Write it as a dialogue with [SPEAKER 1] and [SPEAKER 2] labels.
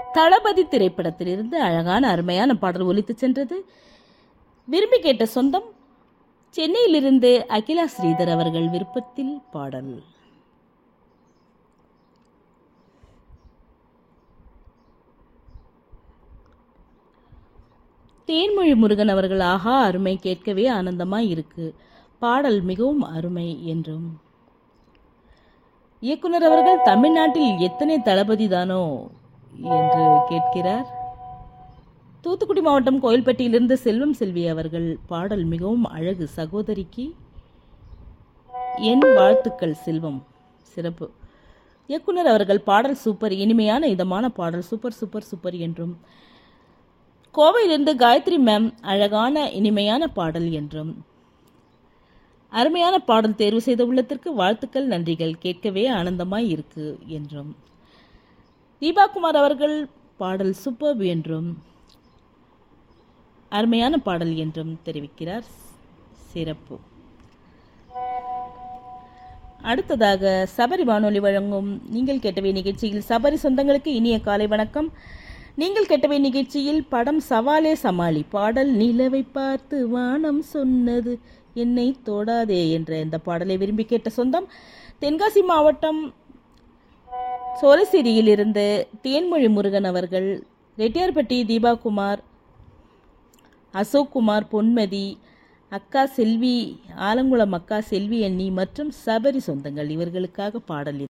[SPEAKER 1] தளபதி திரைப்படத்திலிருந்து அழகான அருமையான பாடல் ஒலித்து சென்றது விரும்பி கேட்ட சொந்தம் சென்னையிலிருந்து அகிலா ஸ்ரீதர் அவர்கள் விருப்பத்தில் பாடல் தேன்மொழி முருகன் அவர்கள் ஆஹா அருமை கேட்கவே ஆனந்தமாய் இருக்கு பாடல் மிகவும் அருமை என்றும் இயக்குனர் அவர்கள் தமிழ்நாட்டில் எத்தனை தளபதி தானோ என்று கேட்கிறார் தூத்துக்குடி மாவட்டம் கோயில்பட்டியிலிருந்து செல்வம் செல்வி அவர்கள் பாடல் மிகவும் அழகு சகோதரிக்கு என் வாழ்த்துக்கள் செல்வம் சிறப்பு இயக்குனர் அவர்கள் பாடல் சூப்பர் இனிமையான இதமான பாடல் சூப்பர் சூப்பர் சூப்பர் என்றும் கோவையிலிருந்து காயத்ரி மேம் அழகான இனிமையான பாடல் என்றும் அருமையான பாடல் தேர்வு செய்த உள்ளத்திற்கு வாழ்த்துக்கள் நன்றிகள் கேட்கவே ஆனந்தமாய் இருக்கு என்றும் தீபாகுமார் அவர்கள் பாடல் சூப்பர் என்றும் அருமையான பாடல் என்றும் தெரிவிக்கிறார் சிறப்பு அடுத்ததாக சபரி வானொலி வழங்கும் நீங்கள் கேட்டவை நிகழ்ச்சியில் சபரி சொந்தங்களுக்கு இனிய காலை வணக்கம் நீங்கள் கேட்டவை நிகழ்ச்சியில் படம் சவாலே சமாளி பாடல் நிலவை பார்த்து வானம் சொன்னது என்னை தொடாதே என்ற இந்த பாடலை விரும்பி கேட்ட சொந்தம் தென்காசி மாவட்டம் சோலைசேரியிலிருந்து தேன்மொழி முருகன் அவர்கள் ரெட்டியார்பட்டி தீபாகுமார் அசோக் குமார் பொன்மதி அக்கா செல்வி ஆலங்குளம் அக்கா செல்வி அண்ணி மற்றும் சபரி சொந்தங்கள் இவர்களுக்காக பாடல்